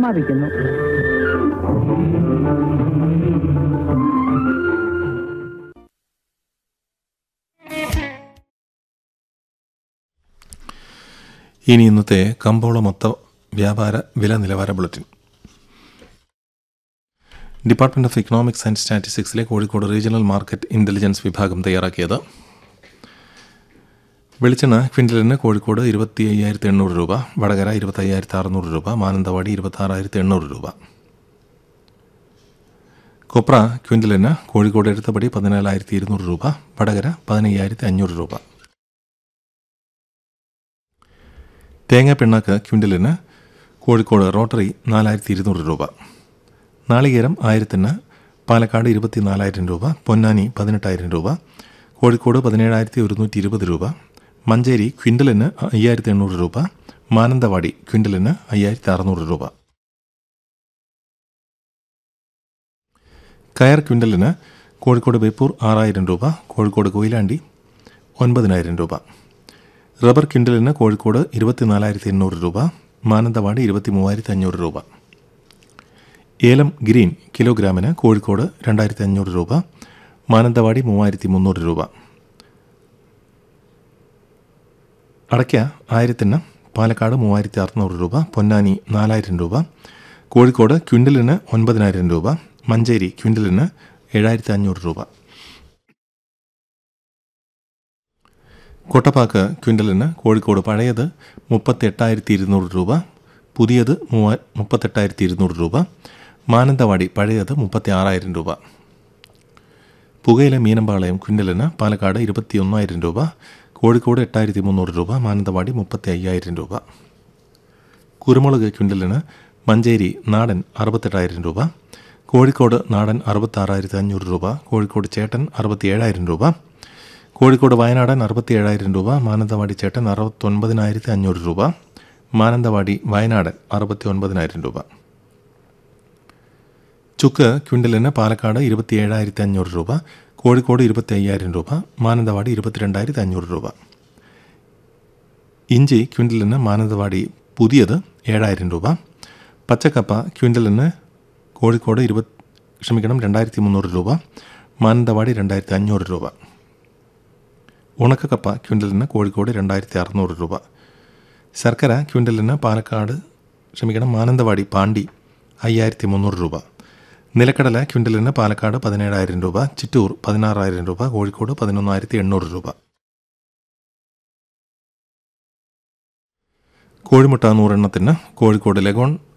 സമാപിക്കുന്നു ഇനി ഇന്നത്തെ കമ്പോള മൊത്ത വ്യാപാര വില നിലവാര bulletin department of economics and സ്റ്റാറ്റിസ്റ്റിക്സിലെ കോഴിക്കോട് റീജിയണൽ മാർക്കറ്റ് ഇന്റലിജൻസ് വിഭാഗം തയ്യാറാക്കിയത് വെളിച്ചെണ്ണ ക്വിൻ്റലിന് കോഴിക്കോട് ഇരുപത്തി അയ്യായിരത്തി എണ്ണൂറ് രൂപ വടകര ഇരുപത്തി അയ്യായിരത്തി അറുന്നൂറ് രൂപ മാനന്തവാടി ഇരുപത്തി ആറായിരത്തി എണ്ണൂറ് രൂപ കൊപ്ര ക്വിൻ്റലിന് കോഴിക്കോട് എടുത്തപടി പതിനാലായിരത്തി ഇരുന്നൂറ് രൂപ വടകര പതിനയ്യായിരത്തി അഞ്ഞൂറ് രൂപ തേങ്ങ പിണ്ണാക്ക് ക്വിൻ്റലിന് കോഴിക്കോട് റോട്ടറി നാലായിരത്തി ഇരുന്നൂറ് രൂപ നാളികേരം ആയിരത്തിന് പാലക്കാട് ഇരുപത്തി നാലായിരം രൂപ പൊന്നാനി പതിനെട്ടായിരം രൂപ കോഴിക്കോട് പതിനേഴായിരത്തി ഒരുന്നൂറ്റി ഇരുപത് രൂപ മഞ്ചേരി ക്വിൻ്റലിന് അയ്യായിരത്തി എണ്ണൂറ് രൂപ മാനന്തവാടി ക്വിൻ്റലിന് അയ്യായിരത്തി അറുന്നൂറ് രൂപ കയർ ക്വിൻ്റലിന് കോഴിക്കോട് ബേപ്പൂർ ആറായിരം രൂപ കോഴിക്കോട് കൊയിലാണ്ടി ഒൻപതിനായിരം രൂപ റബ്ബർ ക്വിൻ്റലിന് കോഴിക്കോട് ഇരുപത്തിനാലായിരത്തി എണ്ണൂറ് രൂപ മാനന്തവാടി ഇരുപത്തി മൂവായിരത്തി അഞ്ഞൂറ് രൂപ ഏലം ഗ്രീൻ കിലോഗ്രാമിന് കോഴിക്കോട് രണ്ടായിരത്തി അഞ്ഞൂറ് രൂപ മാനന്തവാടി മൂവായിരത്തി മുന്നൂറ് രൂപ അടയ്ക്ക ആയിരത്തിന് പാലക്കാട് മൂവായിരത്തി അറുന്നൂറ് രൂപ പൊന്നാനി നാലായിരം രൂപ കോഴിക്കോട് ക്വിൻ്റലിന് ഒൻപതിനായിരം രൂപ മഞ്ചേരി ക്വിൻ്റലിന് ഏഴായിരത്തി അഞ്ഞൂറ് രൂപ കൊട്ടപ്പാക്ക് ക്വിൻ്റലിന് കോഴിക്കോട് പഴയത് മുപ്പത്തി എട്ടായിരത്തി ഇരുന്നൂറ് രൂപ പുതിയത് മൂവ മുപ്പത്തെട്ടായിരത്തി ഇരുന്നൂറ് രൂപ മാനന്തവാടി പഴയത് മുപ്പത്തി ആറായിരം രൂപ പുകയിലെ മീനമ്പാളയം ക്വിൻ്റലിന് പാലക്കാട് ഇരുപത്തി ഒന്നായിരം രൂപ കോഴിക്കോട് എട്ടായിരത്തി മുന്നൂറ് രൂപ മാനന്തവാടി മുപ്പത്തി അയ്യായിരം രൂപ കുരുമുളക് ക്വിൻ്റലിന് മഞ്ചേരി നാടൻ അറുപത്തെട്ടായിരം രൂപ കോഴിക്കോട് നാടൻ അറുപത്താറായിരത്തി അഞ്ഞൂറ് രൂപ കോഴിക്കോട് ചേട്ടൻ അറുപത്തി ഏഴായിരം രൂപ കോഴിക്കോട് വയനാടൻ അറുപത്തി ഏഴായിരം രൂപ മാനന്തവാടി ചേട്ടൻ അറുപത്തൊൻപതിനായിരത്തി അഞ്ഞൂറ് രൂപ മാനന്തവാടി വയനാടൻ അറുപത്തി ഒൻപതിനായിരം രൂപ ചുക്ക് ക്വിൻ്റലിന് പാലക്കാട് ഇരുപത്തി ഏഴായിരത്തി അഞ്ഞൂറ് രൂപ കോഴിക്കോട് ഇരുപത്തി അയ്യായിരം രൂപ മാനന്തവാടി ഇരുപത്തിരണ്ടായിരത്തി അഞ്ഞൂറ് രൂപ ഇഞ്ചി ക്വിൻ്റലിന് മാനന്തവാടി പുതിയത് ഏഴായിരം രൂപ പച്ചക്കപ്പ ക്വിൻ്റലിന് കോഴിക്കോട് ഇരുപത് ക്ഷമിക്കണം രണ്ടായിരത്തി മുന്നൂറ് രൂപ മാനന്തവാടി രണ്ടായിരത്തി അഞ്ഞൂറ് രൂപ ഉണക്കക്കപ്പ ക്വിൻ്റലിന് കോഴിക്കോട് രണ്ടായിരത്തി അറുന്നൂറ് രൂപ ശർക്കര ക്വിൻ്റലിന് പാലക്കാട് ക്ഷമിക്കണം മാനന്തവാടി പാണ്ടി അയ്യായിരത്തി മുന്നൂറ് രൂപ നിലക്കടല ക്വിൻ്റലിന് പാലക്കാട് പതിനേഴായിരം രൂപ ചിറ്റൂർ പതിനാറായിരം രൂപ കോഴിക്കോട് പതിനൊന്നായിരത്തി എണ്ണൂറ് രൂപ കോഴിമുട്ട നൂറെണ്ണത്തിന് കോഴിക്കോട് ലഗോൺ